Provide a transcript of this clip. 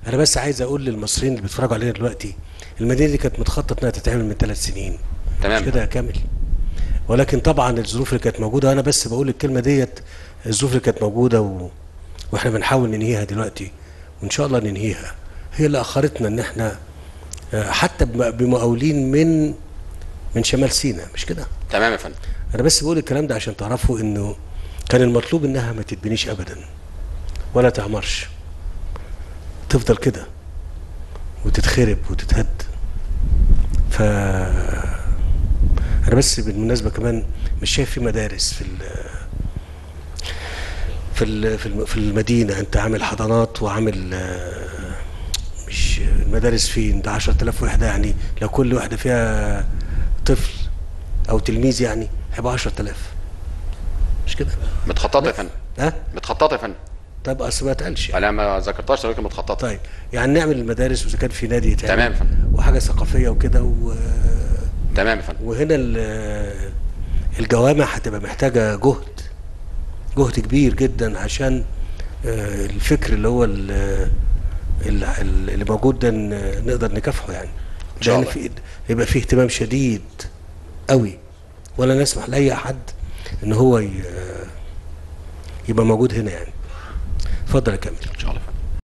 انا بس عايز اقول للمصريين اللي بيتفرجوا علينا دلوقتي المدينه دي كانت متخطط انها تتعمل من ثلاث سنين تمام. مش كده يا كامل ولكن طبعا الظروف اللي كانت موجوده وانا بس بقول الكلمه ديت الظروف اللي كانت موجوده و... واحنا بنحاول ننهيها دلوقتي وان شاء الله ننهيها هي اللي اخرتنا ان احنا آه، حتى بم- بمقاولين من من شمال سيناء مش كده تمام يا فندم انا بس بقول الكلام ده عشان تعرفوا انه كان المطلوب انها ما تتبنيش ابدا ولا تعمرش تفضل كده وتتخرب وتتهد ف انا بس بالمناسبه كمان مش شايف في مدارس في ال في ال في الم- في المدينه انت عامل حضانات وعامل آه، مش المدارس فين ده 10000 وحده يعني لو كل وحده فيها طفل او تلميذ يعني هيبقى 10000 مش كده متخططه يا فندم ها متخططه يا فندم طب اصل ما اتقالش يعني. انا ما ذكرتهاش ولكن متخططه طيب يعني نعمل المدارس واذا كان في نادي يتعمل تمام يا فندم. وحاجه ثقافيه وكده و... تمام يا فندم وهنا ال- الجوامع هتبقى محتاجه جهد جهد كبير جدا عشان آه، الفكر اللي هو ال- ال- ال- اللي موجود ده ن- نقدر نكافحه يعني إن شاء لأن الله. في يبقى فيه اهتمام شديد قوي ولا نسمح لاي احد ان هو ي- يبقى موجود هنا يعني اتفضل يا كامل ان شاء الله يا فندم